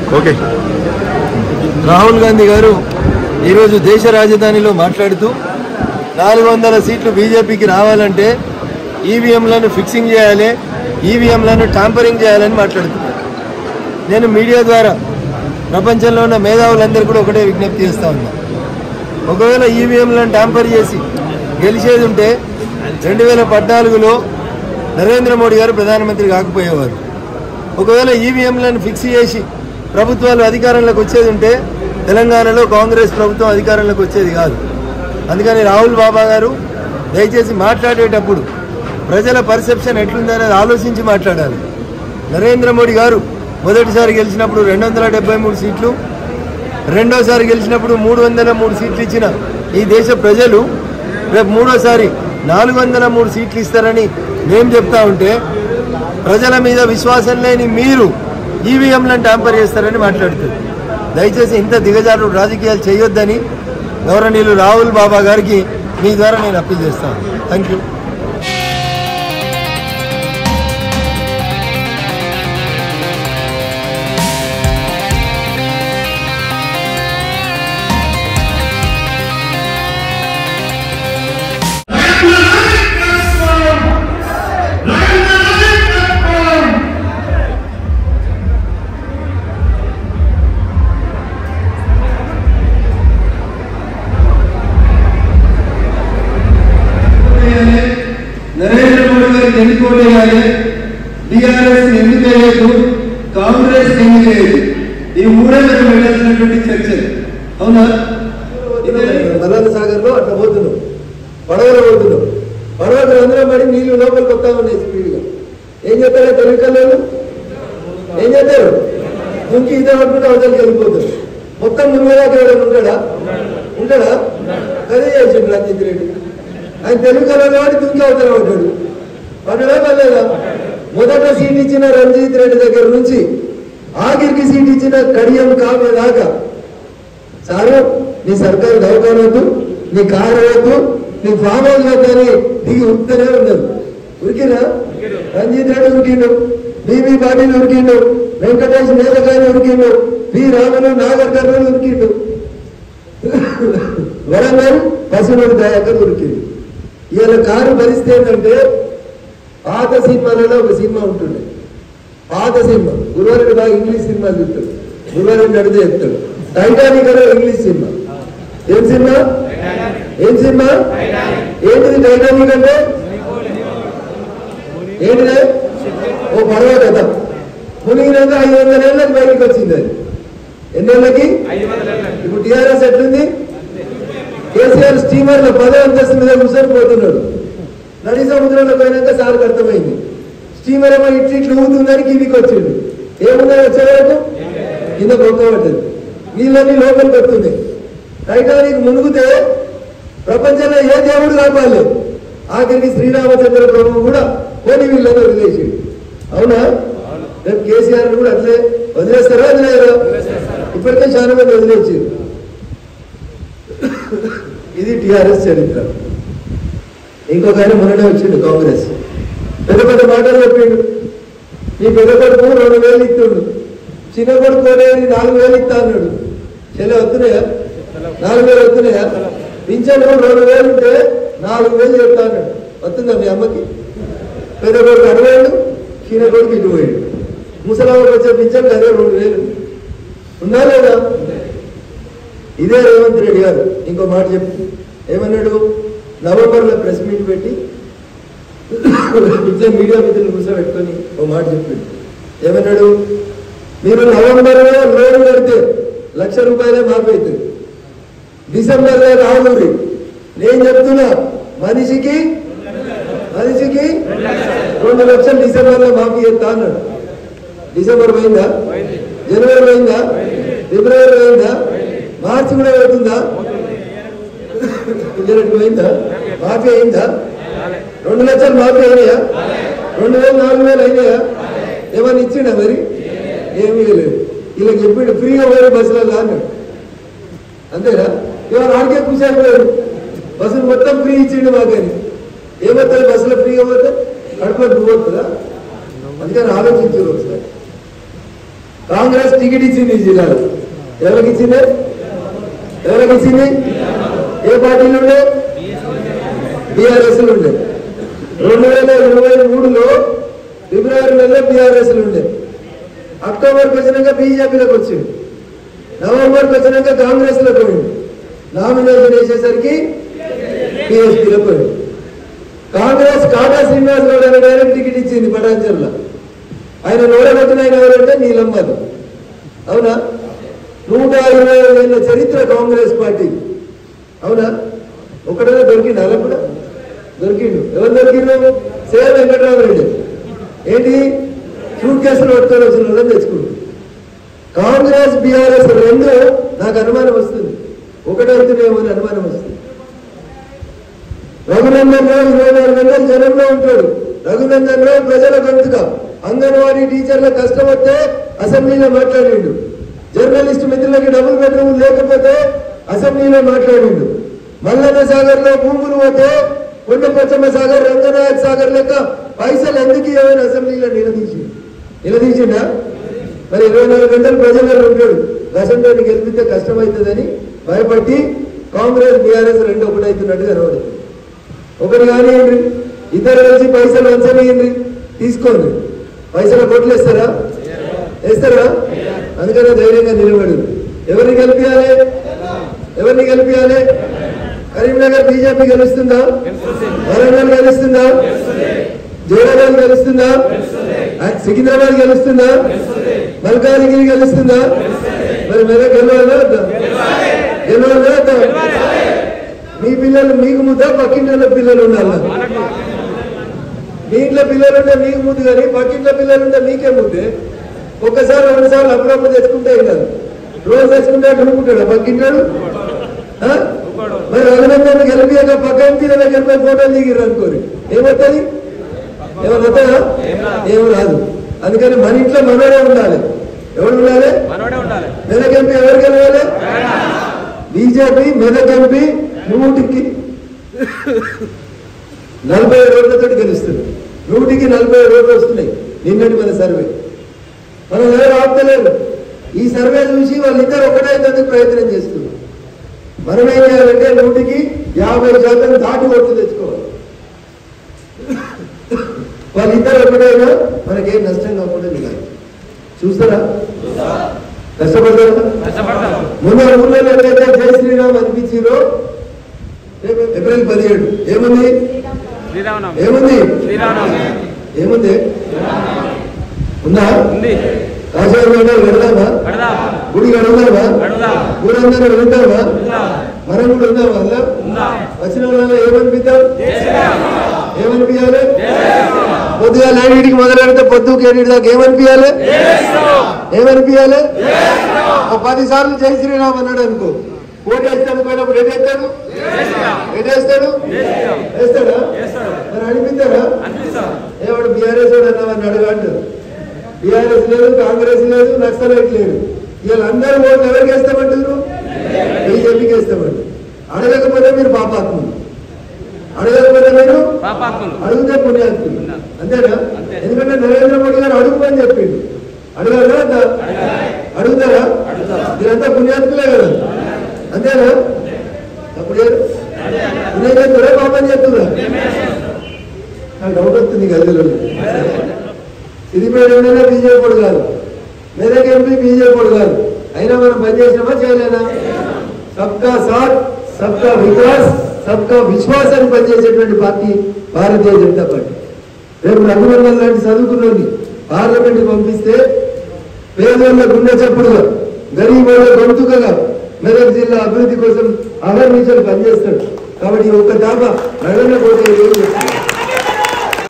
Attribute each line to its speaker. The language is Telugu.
Speaker 1: ఓకే
Speaker 2: రాహుల్ గాంధీ గారు ఈరోజు దేశ రాజధానిలో మాట్లాడుతూ నాలుగు వందల సీట్లు బీజేపీకి రావాలంటే ఈవీఎంలను ఫిక్సింగ్ చేయాలి ఈవీఎంలను టాంపరింగ్ చేయాలని మాట్లాడుతున్నారు నేను మీడియా ద్వారా ప్రపంచంలో ఉన్న మేధావులందరూ కూడా ఒకటే విజ్ఞప్తి చేస్తా ఉన్నా ఒకవేళ ఈవీఎంలను ట్యాంపర్ చేసి గెలిచేది ఉంటే రెండు వేల పద్నాలుగులో నరేంద్ర మోడీ గారు ప్రధానమంత్రి కాకపోయేవారు ఒకవేళ ఈవీఎంలను ఫిక్స్ చేసి ప్రభుత్వాలు అధికారంలోకి వచ్చేది ఉంటే తెలంగాణలో కాంగ్రెస్ ప్రభుత్వం అధికారంలోకి వచ్చేది కాదు అందుకని రాహుల్ బాబా గారు దయచేసి మాట్లాడేటప్పుడు ప్రజల పర్సెప్షన్ ఎట్లుందనేది ఆలోచించి మాట్లాడాలి నరేంద్ర మోడీ గారు మొదటిసారి గెలిచినప్పుడు రెండు వందల డెబ్బై మూడు సీట్లు రెండోసారి గెలిచినప్పుడు మూడు వందల మూడు సీట్లు ఇచ్చిన ఈ దేశ ప్రజలు రేపు మూడోసారి నాలుగు వందల మూడు సీట్లు ఇస్తారని మేము చెప్తా ఉంటే ప్రజల మీద విశ్వాసం లేని మీరు ఈవీఎంలను ట్యాంపర్ చేస్తారని మాట్లాడుతుంది దయచేసి ఇంత దిగజారు రాజకీయాలు చేయొద్దని గౌరవనీయులు రాహుల్ బాబా గారికి మీ ద్వారా నేను అప్పీల్ చేస్తాను థ్యాంక్ యూ నరేంద్ర మోడీ గారికి ఎందుకు ఓటేయాలి టిఆర్ఎస్ ఎందుకు వేయదు కాంగ్రెస్ ఎందుకు వేయదు ఈ మూడే మనం వెళ్ళాల్సినటువంటి చర్చ అవునా మల్లన్న సాగర్ లో అట్లా పోతున్నాం పడవలో పోతున్నాం పడవలు అందరం పడి నీళ్లు లోపలికి వస్తా ఉన్నాయి స్పీడ్గా ఏం చేస్తారో తెలుగు ఏం చేస్తారు దుంకి ఇదే పట్టుకుంటే అవతలకి వెళ్ళిపోతారు మొత్తం మునిగేదాకా ఎవరైనా ఉంటాడా ఉంటాడా అదే చేసిండు రంజిత్ రెడ్డి ఆయన తెలుగు కలర్ కాబట్టి దుంకి అవతల ఉంటాడు పడ్డడా పర్లేదా మొదట సీట్ ఇచ్చిన రంజిత్ రెడ్డి దగ్గర నుంచి ఆఖరికి సీట్ ఇచ్చిన కడియం కావ్య దాకా సారు నీ సర్కారు దయకానొద్దు నీ కారు వద్దు నీ ఫామ్ హౌస్ వద్దని దిగి ఉరుకుతూనే ఉన్నారు ఉరికినా రంజిత్ రెడ్డి ఉరికిండు బీబీ పాటిల్ ఉరికిండు వెంకటేష్ నేతకాయని ఉరికిండు పి రాములు నాగర్ కర్నూలు ఉరికిండు వరంగల్ పసునూరు దయాకర్ ఉరికిండు ఇవాళ కారు పరిస్థితి ఏంటంటే పాత సినిమాలలో ఒక సినిమా ఉంటుండే పాత సినిమా గురువారెడ్డి బాగా ఇంగ్లీష్ సినిమాలు చూస్తాడు గురువారెడ్డి అడిగితే చెప్తాడు టైటానిక్ అనే ఇంగ్లీష్ సినిమా ఏం సినిమా ఏం సినిమా ఏంటిది టైటానిక్ అంటే ఏంటిదే ఓ పడవ కథ మునిగినాక ఐదు వందల ఏళ్ళకి బయటికి వచ్చింది అది ఎన్నేళ్ళకి ఇప్పుడు టీఆర్ఎస్ ఎట్లుంది కేసీఆర్ స్టీమర్ లో పదో అంతస్తు మీద కూర్చొని పోతున్నాడు నడి సముద్రంలో పోయినాక సార్కి అర్థమైంది స్టీమర్ ఏమో ఇట్లు ఇట్లు ఊగుతుందని కిందికి వచ్చిండు ఏమున్నాయి వచ్చే వరకు కింద పడుతుంది నీళ్ళని లోపలికి వస్తుంది టైటానిక్ మునుగుతే ప్రపంచంలో ఏ దేవుడు కాపాలి ఆఖరికి శ్రీరామచంద్ర ప్రభువు కూడా పోనీ వీళ్ళని వదిలేసిండు అవునా రేపు కేసీఆర్ కూడా అట్లే వదిలేస్తారా వదిలేయరా ఇప్పటికే చాలా మంది వదిలేసారు ఇది టిఆర్ఎస్ చరిత్ర ఇంకొక ఆయన మొన్ననే వచ్చిండు కాంగ్రెస్ పెద్ద పెద్ద మాటలు చెప్పిండు నీ పెద్ద కొడుకు రెండు వేలు ఇస్తుండు చిన్న కొడుకు అనేది నాలుగు వేలు ఇస్తా అన్నాడు చెల్లె వస్తున్నాయా నాలుగు వేలు వస్తున్నాయా పింఛన్ రెండు వేలు ఉంటే నాలుగు వేలు చెప్తా అన్నాడు వస్తుందా మీ అమ్మకి పెద్ద కొడుకు అటు పోయాడు చిన్న కొడుకు ఇటు పోయాడు ముసలాళ్ళకి వచ్చే పింఛన్ అదే రెండు వేలు ఉందా లేదా ఇదే రేవంత్ రెడ్డి గారు ఇంకో మాట చెప్పు ఏమన్నాడు నవంబర్లో ప్రెస్ మీట్ పెట్టి ఇట్లా మీడియా మిత్రులు కూర్చోబెట్టుకొని ఓ మాట చెప్పిండు ఏమన్నాడు మీరు నవంబర్లో లోన్ కడితే లక్ష రూపాయలే మాఫీ అవుతుంది డిసెంబర్లో రావురి నేను చెప్తున్నా మనిషికి మనిషికి రెండు లక్షలు డిసెంబర్లో మాఫీ చేస్తా అన్నాడు డిసెంబర్ పోయిందా జనవరి పోయిందా ఫిబ్రవరి పోయిందా మార్చి కూడా అవుతుందా ఇంజనెట్ పోయిందా మాఫీ అయిందా రెండు లక్షలు మాఫీ అయినాయా రెండు వేలు నాలుగు వేలు అయినాయా ఏమన్నా ఇచ్చిండా మరి ఏమీ లేదు ఇలా చెప్పిండు ఫ్రీగా పోయారు బస్సులలో అన్నాడు అంతేనా ఇవాళ ఆడికే కూర్చోకపోయాడు బస్సులు మొత్తం ఫ్రీ ఇచ్చిండు మాకని ఏమవుతుంది బస్సులో ఫ్రీగా పోతే కడుపు పోతుందా అందుకని ఆలోచించారు ఒకసారి కాంగ్రెస్ టికెట్ ఇచ్చింది ఈ జిల్లాలో ఎవరికి ఇచ్చింది ఎవరికి ఇచ్చింది ఏ పార్టీలు ఉండే బీఆర్ఎస్ ఉండే రెండు వేల ఇరవై మూడులో ఫిబ్రవరి నెలలో బీఆర్ఎస్ ఉండే అక్టోబర్కి వచ్చినాక బీజేపీలోకి వచ్చింది నవంబర్కి వచ్చినాక కాంగ్రెస్ లో పోయింది నామినేషన్ వేసేసరికి పిఎస్పీలో పోయింది కాంగ్రెస్ కాటా శ్రీనివాస్ గౌడ్ అనే డైరెక్ట్ టికెట్ ఇచ్చింది పటాంచర్లో ఆయన ఓడగొట్టిన ఆయన ఎవరంటే నీలమ్మది అవునా నూట ఇరవై ఏళ్ళ చరిత్ర కాంగ్రెస్ పార్టీ అవునా ఒకటైనా దొరికిండు అలా కూడా దొరికిండు ఎవరు దొరికిండు సేవ వెంకటరామరెడ్డి ఏంటి సూట్ కేసులు పట్టుకొని వచ్చిన వాళ్ళని తెచ్చుకుంటు కాంగ్రెస్ బీఆర్ఎస్ రెండు నాకు అనుమానం వస్తుంది ఒకటవుతున్నాయేమో అని అనుమానం వస్తుంది రఘునందన్ రావు ఇరవై నాలుగు గంటలు జనంలో ఉంటాడు రఘునందన్ రావు ప్రజల గొంతుక అంగన్వాడీ టీచర్ల కష్టం వస్తే అసెంబ్లీలో మాట్లాడిండు జర్నలిస్ట్ మిత్రులకి డబుల్ బెడ్రూమ్ లేకపోతే అసెంబ్లీలో మాట్లాడిండు మల్లన్న సాగర్ లో భూములు పోతే కొండపోచమ్మ సాగర్ రంగనాయక్ సాగర్ లెక్క పైసలు ఎందుకు ఇవ్వని అసెంబ్లీలో నిలదీసి నిలదీసిండా మరి ఇరవై నాలుగు గంటలు ప్రజలలో ఉంటాడు గసంటోని గెలిపితే కష్టమవుతుందని భయపడి కాంగ్రెస్ బీఆర్ఎస్ రెండు ఒకటవుతున్నట్టు కనబడుతుంది ఒకటి కానివ్వండి ఇద్దరు కలిసి పైసలు వంచనియండి తీసుకోండి పైసలు కొట్లు వేస్తారా వేస్తారా అందుకనే ధైర్యంగా నిలబడి ఎవరిని గెలిపించాలి ఎవరిని గెలిపించాలి కరీంనగర్ బీజేపీ గెలుస్తుందా వరంగల్ గెలుస్తుందా జోరాబాద్ గెలుస్తుందా సికింద్రాబాద్ గెలుస్తుందా మల్కాజిగిరి గెలుస్తుందా మరి మెదక్ గెలవాలా వద్దా గెలవాలా వద్దా మీ పిల్లలు మీకు ముద్ద పక్కింటి పిల్లలు ఉండాలి మీ ఇంట్లో పిల్లలు ఉంటే మీకు ముద్దు కానీ పక్కింట్లో పిల్లలు ఉంటే మీకే ముద్దే ఒక్కసారి రెండు సార్లు అప్పుడప్పుడు తెచ్చుకుంటే ఏం కాదు రోజు తెచ్చుకుంటే అనుకుంటాడు పక్కింటాడు ఆ? మరి రఘునందన్ గెలిపియాక పక్క ఎంపీ దగ్గర పోయి ఫోటోలు దిగిర్రు అనుకోరి ఏమవుతుంది ఏమన్నా వస్తుందా? ఏం రాదు అందుకని మన ఇంట్లో మనోడే ఉండాలి ఎవరు ఉండాలి
Speaker 1: మనోడే ఉండాలి
Speaker 2: మెదక్ ఎంపీ ఎవరు గెలవాలి బీజేపీ మెదక్ ఎంపీ నూటికి నలభై రోడ్లతో గెలుస్తుంది నూటికి నలభై రోడ్లు వస్తున్నాయి నిన్నటి మన సర్వే మనం ఎవరు ఆపుతలేరు ఈ సర్వే చూసి వాళ్ళిద్దరు ఒకటైనందుకు ప్రయత్నం చేస్తున్నారు మనం ఏం చేయాలంటే నూటికి యాభై శాతం దాటి ఓట్లు తెచ్చుకోవాలి వాళ్ళిద్దరు ఒకటైనా మనకేం నష్టం కాకుండా నిలవాలి చూస్తారా కష్టపడతారా
Speaker 1: కష్టపడతాం
Speaker 2: మొన్న ఊళ్ళో ఎవరైతే జై శ్రీరామ్ అనిపించారో ఏప్రిల్ పదిహేడు ఏముంది
Speaker 1: శ్రీరామనవమి
Speaker 2: ఏముంది
Speaker 1: శ్రీరామనవమి
Speaker 2: ఏముంది ఉందా
Speaker 1: ఉంది
Speaker 2: కాశీలో వెళ్దామా
Speaker 1: కడదాం
Speaker 2: గుడి కడుగుదామా
Speaker 1: కడుగుదాం
Speaker 2: ఊరందరూ వెళ్తామా
Speaker 1: ఉందాం
Speaker 2: మనం కూడా ఉందామా అలా
Speaker 1: ఉందాం
Speaker 2: వచ్చిన వాళ్ళ ఏమనిపిద్దాం
Speaker 1: జై శ్రీరామ్
Speaker 2: ఏమనిపించాలి
Speaker 1: జై శ్రీరామ్
Speaker 2: పొద్దుగా లేడీడికి మొదలెడితే పొద్దుకి ఏడికి దాకా ఏమనిపించాలి ఏమనిపించాలి ఓ పది సార్లు జై శ్రీరామ్ అన్నాడు అనుకో ఓటు వేస్తాను పోయినప్పుడు ఎటు వేస్తాడు ఎటు వేస్తాడు వేస్తాడా
Speaker 1: చేస్తాడు
Speaker 2: మరి అనిపిస్తాడా
Speaker 1: అనిపిస్తాం
Speaker 2: ఏవాడు బీఆర్ఎస్ వాడు అన్నామని అడగండు బీఆర్ఎస్ లేదు కాంగ్రెస్ లేదు నక్సలైట్ లేదు వీళ్ళు అందరూ ఓట్లు ఎవరికి వేస్తామంటారు బీజేపీకి వేస్తామంటారు అడగకపోతే మీరు పాపాత్ములు అడగకపోతే మీరు
Speaker 1: పాపాత్ములు
Speaker 2: అడిగితే పుణ్యాత్ములు అంతేనా
Speaker 1: అంతే.
Speaker 2: ఎందుకంటే నరేంద్ర మోడీ గారు అడుగుమని చెప్పిండు అడగాలా వద్దా? అడుగుతారా మీరంతా పుణ్యాత్ములే కదా అంతేనా అప్పుడు ఏం? పుణ్యం చెప్తారా పాపం చెప్తున్నా నాకు డౌట్ వస్తుంది గదిలో సిద్దిపేట ఎమ్మెల్యే బీజేపీ కూడా కాదు మెదక్ ఎంపీ బీజేపీ కూడా కాదు అయినా మనం పనిచేసినామా చేయలేనా సబ్కా సాత్ సబ్కా వికాస్ సబ్కా విశ్వాస్ అని పనిచేసేటువంటి పార్టీ భారతీయ జనతా పార్టీ రేపు రఘునందన్ లాంటి చదువుకున్నోని పార్లమెంట్ పంపిస్తే పేదోళ్ళ గుండె చప్పుడుగా గరీబోళ్ళ గొంతుకగా మెదక్ జిల్లా అభివృద్ధి కోసం అహర్నిశలు పనిచేస్తాడు కాబట్టి ఈ ఒక్క దాబా నడన పోతే ఏం చేస్తాడు?